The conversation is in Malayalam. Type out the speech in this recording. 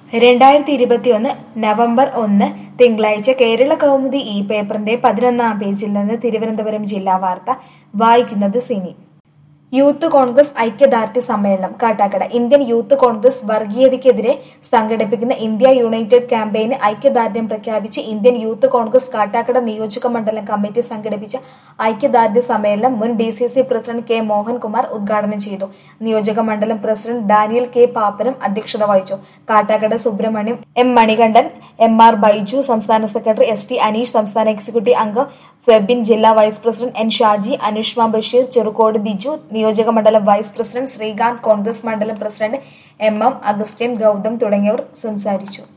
രണ്ടായിരത്തി ഇരുപത്തിയൊന്ന് നവംബർ ഒന്ന് തിങ്കളാഴ്ച കേരള കൗമുദി ഈ പേപ്പറിന്റെ പതിനൊന്നാം പേജിൽ നിന്ന് തിരുവനന്തപുരം ജില്ലാ വാർത്ത വായിക്കുന്നത് സിനി യൂത്ത് കോൺഗ്രസ് ഐക്യദാർഢ്യ സമ്മേളനം കാട്ടാക്കട ഇന്ത്യൻ യൂത്ത് കോൺഗ്രസ് വർഗീയതയ്ക്കെതിരെ സംഘടിപ്പിക്കുന്ന ഇന്ത്യ യുണൈറ്റഡ് ക്യാമ്പയിന് ഐക്യദാർഢ്യം പ്രഖ്യാപിച്ച് ഇന്ത്യൻ യൂത്ത് കോൺഗ്രസ് കാട്ടാക്കട നിയോജക മണ്ഡലം കമ്മിറ്റി സംഘടിപ്പിച്ച ഐക്യദാർഢ്യ സമ്മേളനം മുൻ D C C president K Mohankumar ഉദ്ഘാടനം ചെയ്തു നിയോജക മണ്ഡലം പ്രസിഡന്റ് ഡാനിയൽ കെ പാപ്പനും അധ്യക്ഷത വഹിച്ചു Kattakada Subrahmanyam M Manikandan M R Baiju സംസ്ഥാന സെക്രട്ടറി എസ് ടി അനീഷ് സംസ്ഥാന എക്സിക്യൂട്ടീവ് അംഗം ഫെബിൻ ജില്ലാ vice president N Shaji Anushma Basheer Cherukode Biju നിയോജക മണ്ഡലം വൈസ് പ്രസിഡന്റ് ശ്രീകാന്ത് കോൺഗ്രസ് മണ്ഡലം president M M Augustine Gautham തുടങ്ങിയവർ സംസാരിച്ചു